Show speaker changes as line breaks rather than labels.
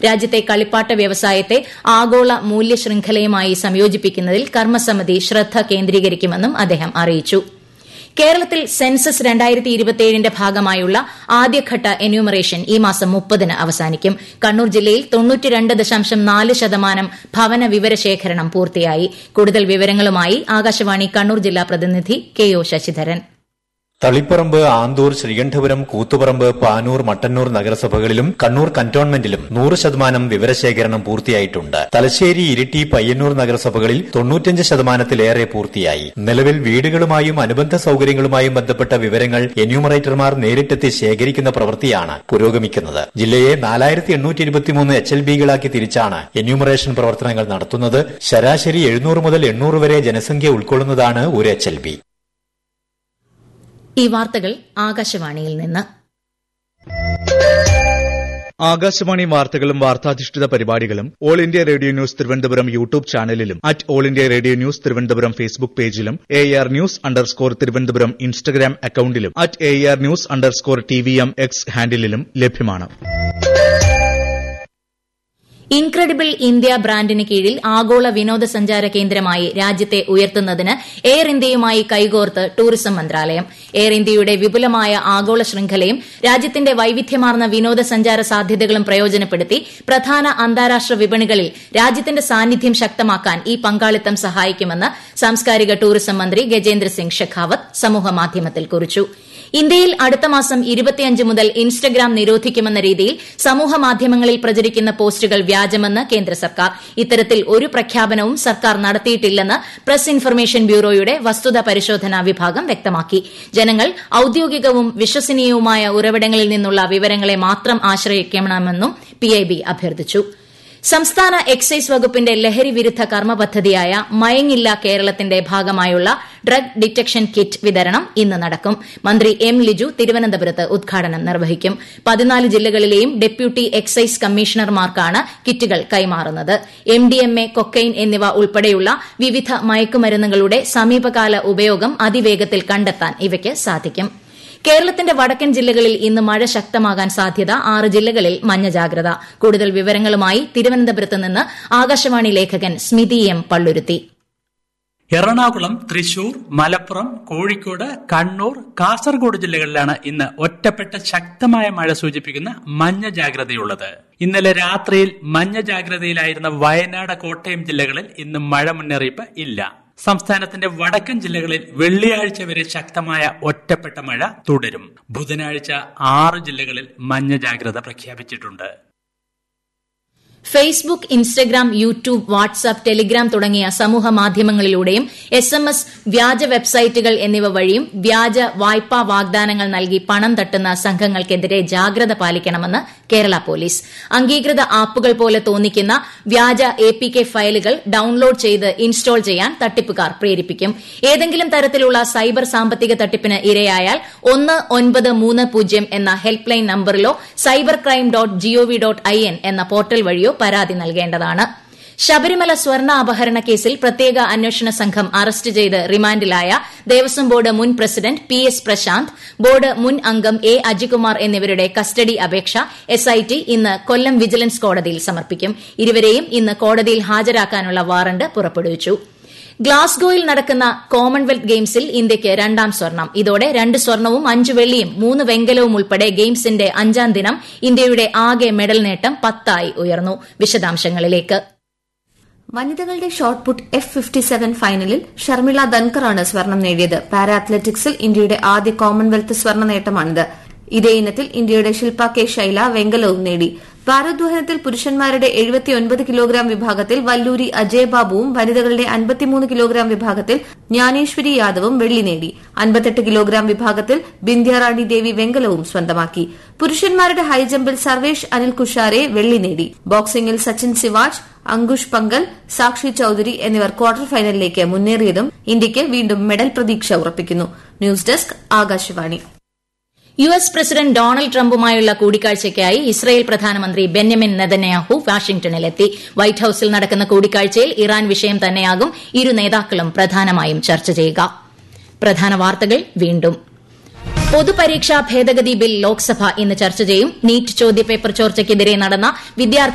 രാജ്യത്തെ കളിപ്പാട്ട വ്യവസായത്തെ ആഗോള മൂല്യ ശൃംഖലയുമായി സംയോജിപ്പിക്കുന്നതിൽ കർമ്മസമിതി ശ്രദ്ധ കേന്ദ്രീകരിക്കുമെന്നും അദ്ദേഹം അറിയിച്ചു കേരളത്തിൽ സെൻസസ് രണ്ടായിരത്തി ഇരുപത്തിയേഴിന്റെ ഭാഗമായുള്ള ആദ്യഘട്ട എന്യൂമറേഷൻ ഈ മാസം മുപ്പതിന് അവസാനിക്കും കണ്ണൂർ ജില്ലയിൽ തൊണ്ണൂറ്റിരണ്ട് ദശാംശം നാല് ശതമാനം ഭവന വിവരശേഖരണം പൂർത്തിയായി കൂടുതൽ വിവരങ്ങളുമായി ആകാശവാണി കണ്ണൂർ ജില്ലാ പ്രതിനിധി കെ ഒ ശശിധരൻ
തളിപ്പറമ്പ് ആന്തൂർ ശ്രീകണ്ഠപുരം കൂത്തുപറമ്പ് പാനൂർ മട്ടന്നൂർ നഗരസഭകളിലും കണ്ണൂർ കന്റോൺമെന്റിലും നൂറ് ശതമാനം വിവരശേഖരണം പൂർത്തിയായിട്ടുണ്ട് തലശ്ശേരി ഇരിട്ടി പയ്യന്നൂർ നഗരസഭകളിൽ തൊണ്ണൂറ്റഞ്ച് ശതമാനത്തിലേറെ പൂർത്തിയായി നിലവിൽ വീടുകളുമായും അനുബന്ധ സൌകര്യങ്ങളുമായും ബന്ധപ്പെട്ട വിവരങ്ങൾ എന്യൂമറേറ്റർമാർ നേരിട്ടെത്തി ശേഖരിക്കുന്ന പ്രവൃത്തിയാണ് പുരോഗമിക്കുന്നത് ജില്ലയെ നാലായിരത്തി എണ്ണൂറ്റി ഇരുപത്തിമൂന്ന് എച്ച് എൽ ബികളാക്കി തിരിച്ചാണ് എന്യൂമറേഷൻ പ്രവർത്തനങ്ങൾ നടത്തുന്നത് ശരാശരി എഴുന്നൂറ് മുതൽ എണ്ണൂറ് വരെ ജനസംഖ്യ ഉൾക്കൊള്ളുന്നതാണ് ഒരു എച്ച് എൽ ബി
ഈ വാർത്തകൾ ആകാശവാണിയിൽ നിന്ന്
ആകാശവാണി വാർത്തകളും വാർത്താധിഷ്ഠിത പരിപാടികളും All India Radio News Thiruvananthapuram YouTube ചാനലിലും at All India Radio News Thiruvananthapuram Facebook പേജിലും A R news underscore Thiruvananthapuram Instagram അക്കൌണ്ടിലും at A R news underscore T V M X ഹാൻഡിലും ലഭ്യമാണ്
ഇൻക്രെഡിബിൾ ഇന്ത്യ ബ്രാൻഡിന് കീഴിൽ ആഗോള വിനോദസഞ്ചാര കേന്ദ്രമായി രാജ്യത്തെ ഉയർത്തുന്നതിന് എയർ ഇന്ത്യയുമായി കൈകോർത്ത് ടൂറിസം മന്ത്രാലയം എയർ ഇന്ത്യയുടെ വിപുലമായ ആഗോള ശൃംഖലയും രാജ്യത്തിന്റെ വൈവിധ്യമാർന്ന വിനോദസഞ്ചാര സാധ്യതകളും പ്രയോജനപ്പെടുത്തി പ്രധാന അന്താരാഷ്ട്ര വിപണികളിൽ രാജ്യത്തിന്റെ സാന്നിധ്യം ശക്തമാക്കാൻ ഈ പങ്കാളിത്തം സഹായിക്കുമെന്ന് സാംസ്കാരിക ടൂറിസം മന്ത്രി ഗജേന്ദ്ര സിംഗ് ഷെഖാവത്ത് സമൂഹമാധ്യമത്തിൽ കുറിച്ചു ഇന്ത്യയിൽ അടുത്ത മാസം ഇരുപത്തിയഞ്ച് മുതൽ ഇൻസ്റ്റഗ്രാം നിരോധിക്കുമെന്ന രീതിയിൽ സമൂഹമാധ്യമങ്ങളിൽ പ്രചരിക്കുന്ന പോസ്റ്റുകൾ വ്യാജമെന്ന് കേന്ദ്ര സർക്കാർ ഇത്തരത്തിൽ ഒരു പ്രഖ്യാപനവും സർക്കാർ നടത്തിയിട്ടില്ലെന്ന് പ്രസ് ഇൻഫർമേഷൻ ബ്യൂറോയുടെ വസ്തുത പരിശോധനാ വിഭാഗം വ്യക്തമാക്കി ജനങ്ങൾ ഔദ്യോഗികവും വിശ്വസനീയവുമായ ഉറവിടങ്ങളിൽ നിന്നുള്ള വിവരങ്ങളെ മാത്രം ആശ്രയിക്കണമെന്നും പിഐബി അഭ്യർത്ഥിച്ചു സംസ്ഥാന എക്സൈസ് വകുപ്പിന്റെ ലഹരി വിരുദ്ധ കർമ്മ പദ്ധതിയായ മയങ്ങില്ല കേരളത്തിന്റെ ഭാഗമായുള്ള ഡ്രഗ് ഡിറ്റക്ഷൻ കിറ്റ് വിതരണം ഇന്ന് നടക്കും മന്ത്രി എം ലിജു തിരുവനന്തപുരത്ത് ഉദ്ഘാടനം നിർവഹിക്കും പതിനാല് ജില്ലകളിലെയും ഡെപ്യൂട്ടി എക്സൈസ് കമ്മീഷണർമാർക്കാണ് കിറ്റുകൾ കൈമാറുന്നത് എംഡിഎംഎ കൊക്കൈൻ എന്നിവ ഉൾപ്പെടെയുള്ള വിവിധ മയക്കുമരുന്നുകളുടെ സമീപകാല ഉപയോഗം അതിവേഗത്തിൽ കണ്ടെത്താൻ ഇവയ്ക്ക് സാധിക്കും കേരളത്തിന്റെ വടക്കൻ ജില്ലകളിൽ ഇന്ന് മഴ ശക്തമാകാൻ സാധ്യത ആറ് ജില്ലകളിൽ മഞ്ഞ ജാഗ്രത കൂടുതൽ വിവരങ്ങളുമായി തിരുവനന്തപുരത്ത് നിന്ന് ആകാശവാണി ലേഖകൻ സ്മിതി എം പള്ളുരുത്തി
എറണാകുളം തൃശൂർ മലപ്പുറം കോഴിക്കോട് കണ്ണൂർ കാസർഗോഡ് ജില്ലകളിലാണ് ഇന്ന് ഒറ്റപ്പെട്ട ശക്തമായ മഴ സൂചിപ്പിക്കുന്ന മഞ്ഞ ജാഗ്രതയുള്ളത് ഇന്നലെ രാത്രിയിൽ മഞ്ഞ ജാഗ്രതയിലായിരുന്ന വയനാട് കോട്ടയം ജില്ലകളിൽ ഇന്ന് മഴ മുന്നറിയിപ്പ് ഇല്ല സംസ്ഥാനത്തിന്റെ വടക്കൻ ജില്ലകളിൽ വെള്ളിയാഴ്ച വരെ ശക്തമായ ഒറ്റപ്പെട്ട മഴ തുടരും ബുധനാഴ്ച ആറ് ജില്ലകളിൽ മഞ്ഞ ജാഗ്രത പ്രഖ്യാപിച്ചിട്ടുണ്ട്
Facebook Instagram YouTube WhatsApp Telegram തുടങ്ങിയ സമൂഹ മാധ്യമങ്ങളിലൂടെയും എസ് എം എസ് വ്യാജ വെബ്സൈറ്റുകൾ എന്നിവ വഴിയും വ്യാജ വായ്പാ വാഗ്ദാനങ്ങൾ നൽകി പണം തട്ടുന്ന സംഘങ്ങൾക്കെതിരെ ജാഗ്രത പാലിക്കണമെന്ന് കേരള പോലീസ് അംഗീകൃത ആപ്പുകൾ പോലെ തോന്നിക്കുന്ന വ്യാജ എ പി കെ ഫയലുകൾ ഡൌൺലോഡ് ചെയ്ത് ഇൻസ്റ്റാൾ ചെയ്യാൻ തട്ടിപ്പുകാർ പ്രേരിപ്പിക്കും ഏതെങ്കിലും തരത്തിലുള്ള സൈബർ സാമ്പത്തിക തട്ടിപ്പിന് ഇരയായാൽ ഒന്ന് ഒൻപത് മൂന്ന് പൂജ്യം എന്ന ഹെൽപ്പ് ലൈൻ നമ്പറിലോ cyber crime dot GOV dot I N എന്ന പോർട്ടൽ വഴിയോ പരാതി നൽകേണ്ടതാണ് ശബരിമല സ്വർണ്ണ അപഹരണ കേസിൽ പ്രത്യേക അന്വേഷണ സംഘം അറസ്റ്റ് ചെയ്ത് റിമാൻഡിലായ ദേവസ്വം ബോർഡ് മുൻ president P S Prashanth board മുൻ അംഗം എ അജികുമാർ എന്നിവരുടെ കസ്റ്റഡി അപേക്ഷ എസ്ഐടി ഇന്ന് കൊല്ലം വിജിലൻസ് കോടതിയിൽ സമർപ്പിക്കും ഇരുവരെയും ഇന്ന് കോടതിയിൽ ഹാജരാക്കാനുള്ള വാറണ്ട് പുറപ്പെടുവിച്ചു ഗ്ലാസ്ഗോയിൽ നടക്കുന്ന കോമൺവെൽത്ത് ഗെയിംസിൽ ഇന്ത്യയ്ക്ക് രണ്ടാം സ്വർണം ഇതോടെ രണ്ട് സ്വർണവും അഞ്ച് വെള്ളിയും മൂന്ന് വെങ്കലവും ഉൾപ്പെടെ ഗെയിംസിന്റെ അഞ്ചാം ദിനം ഇന്ത്യയുടെ ആകെ മെഡൽ നേട്ടം പത്തായി ഉയർന്നു വിശദാംശങ്ങളിലേക്ക്
വനിതകളുടെ shot put F fifty seven ഫൈനലിൽ ഷർമിള ധൻകറാണ് സ്വർണം നേടിയത് പാരാ അത്ലറ്റിക്സിൽ ഇന്ത്യയുടെ ആദ്യ കോമൺവെൽത്ത് സ്വർണ്ണ നേട്ടമാണിത് ഇതേ ഇനത്തിൽ ഇന്ത്യയുടെ ശിൽപ കെ ശൈല വെങ്കലവും നേടി ഭാരോദ്വഹനത്തിൽ പുരുഷന്മാരുടെ എഴുപത്തിയൊൻപത് കിലോഗ്രാം വിഭാഗത്തിൽ വല്ലൂരി അജയ് ബാബുവും വനിതകളുടെ അൻപത്തിമൂന്ന് കിലോഗ്രാം വിഭാഗത്തിൽ ജ്ഞാനേശ്വരി യാദവും വെള്ളി നേടി അൻപത്തെട്ട് കിലോഗ്രാം വിഭാഗത്തിൽ ബിന്ധ്യാറാണി ദേവി വെങ്കലവും സ്വന്തമാക്കി പുരുഷന്മാരുടെ ഹൈജമ്പിൽ സർവേഷ് അനിൽ കുഷാരെ വെള്ളി നേടി ബോക്സിംഗിൽ സച്ചിൻ സിവാജ് അങ്കുഷ് പങ്കൽ സാക്ഷി ചൌധരി എന്നിവർ ക്വാർട്ടർ ഫൈനലിലേക്ക് മുന്നേറിയതും ഇന്ത്യയ്ക്ക് വീണ്ടും മെഡൽ പ്രതീക്ഷ ഉറപ്പിക്കുന്നു news desk Akashvani
U S president Donald ട്രംപുമായുള്ള കൂടിക്കാഴ്ചയ്ക്കായി ഇസ്രയേൽ പ്രധാനമന്ത്രി ബെന്യമിൻ നെതന്യാഹു വാഷിംഗ്ടണിലെത്തി വൈറ്റ് ഹൌസിൽ നടക്കുന്ന കൂടിക്കാഴ്ചയിൽ ഇറാൻ വിഷയം തന്നെയാകും ഇരു നേതാക്കളും പ്രധാനമായും ചർച്ച ചെയ്യുക പ്രധാന വാർത്തകൾ വീണ്ടും പൊതുപരീക്ഷാ ഭേദഗതി ബിൽ ലോക്സഭ ഇന്ന് ചർച്ച ചെയ്യും നീറ്റ് ചോദ്യപേപ്പർ ചോർച്ചയ്ക്കെതിരെ നടന്ന വിദ്യാർത്ഥി